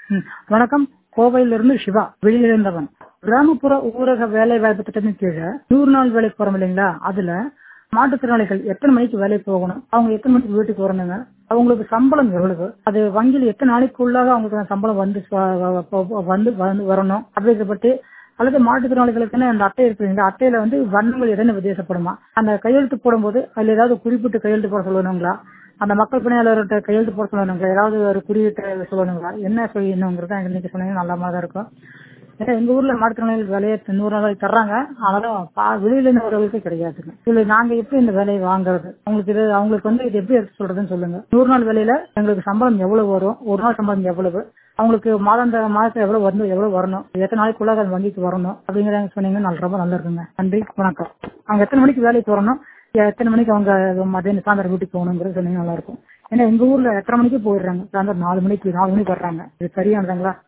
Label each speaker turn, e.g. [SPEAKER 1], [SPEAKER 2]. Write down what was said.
[SPEAKER 1] ம். வணக்கம் கோவையிலிருந்து சிவா வெளியிலிருந்தவன் கிராமப்புற ஊரக வேலை வாய்ப்பு திட்டத்தின் கீழே நூறு நாள் வேலைக்கு போறோம் இல்லைங்களா அதுல மாற்றுத்திறனாளிகள் எத்தனை மணிக்கு வேலைக்கு போகணும் அவங்க எத்தனை மணிக்கு வீட்டுக்கு வரணுங்க அவங்களுக்கு சம்பளம் எவ்வளவு அது வங்கியில் எத்தனை நாளைக்குள்ளாக அவங்களுக்கு அந்த சம்பளம் வந்து வ- வ- வ- வந்து வந்து வரணும் அப்படிங்கிறத பற்றி அல்லது மாற்றுத்திறனாளிகளுக்குன்னு அந்த அட்டை இருக்கு இந்த அட்டையில வந்து வண்ணங்கள் எதனா வித்தியாசப்படுமா அந்த கையெழுத்து போடும்போது அதுல ஏதாவது குறிப்பிட்டு கையெழுத்து போட சொல்லணுங்களா அந்த மக்கள் பணியாளர்கிட்ட கையெழுத்து போட சொல்லணுங்களா ஏதாவது ஒரு குறியீட்டு சொல்லணுங்களா என்ன செய்யணுங்கிறத இன்னைக்கு சொன்னீங்கன்னா நல்லா தான் இருக்கும் ஏன்னா எங்க ஊர்ல மாற்றுத்திறனாளிகள் வேலையை நூறு நாள் தர்றாங்க ஆனாலும் பா- வெளியில இருந்து வரவங்களுக்கு கிடையாதுங்க இதுல நாங்க எப்படி இந்த வேலையை வாங்குறது அவங்களுக்கு இது அவங்களுக்கு வந்து இது எப்படி எடுத்து சொல்றதுன்னு சொல்லுங்க நூறு நாள் வேலையில எங்களுக்கு சம்பளம் எவ்வளவு வரும் ஒரு நாள் சம்பளம் எவ்வளவு அவங்களுக்கு மாதாந்த மாதத்துல எவ்வளவு வந்து எவ்வளவு வரணும் எத்தனை நாளைக்குள்ளாக அது வங்கிக்கு வரணும் அப்படிங்கிறத சொன்னீங்கன்னா நல்ல ரொம்ப நல்லா இருக்குங்க நன்றி வணக்கம் அவங்க எத்தனை மணிக்கு வேலைக்கு வரணும் எத்தனை மணிக்கு அவங்க மதியம் சாயந்தரம் வீட்டுக்கு போகணுங்கிறது சொன்னீங்கன்னா நல்லா இருக்கும் ஏன்னா எங்க ஊர்ல எத்தனை மணிக்கு போயிடுறாங்க சாயந்தரம் நாலு மணிக்கு நாலு மணிக்கு வர்றாங்க இது சரியானதுங்களா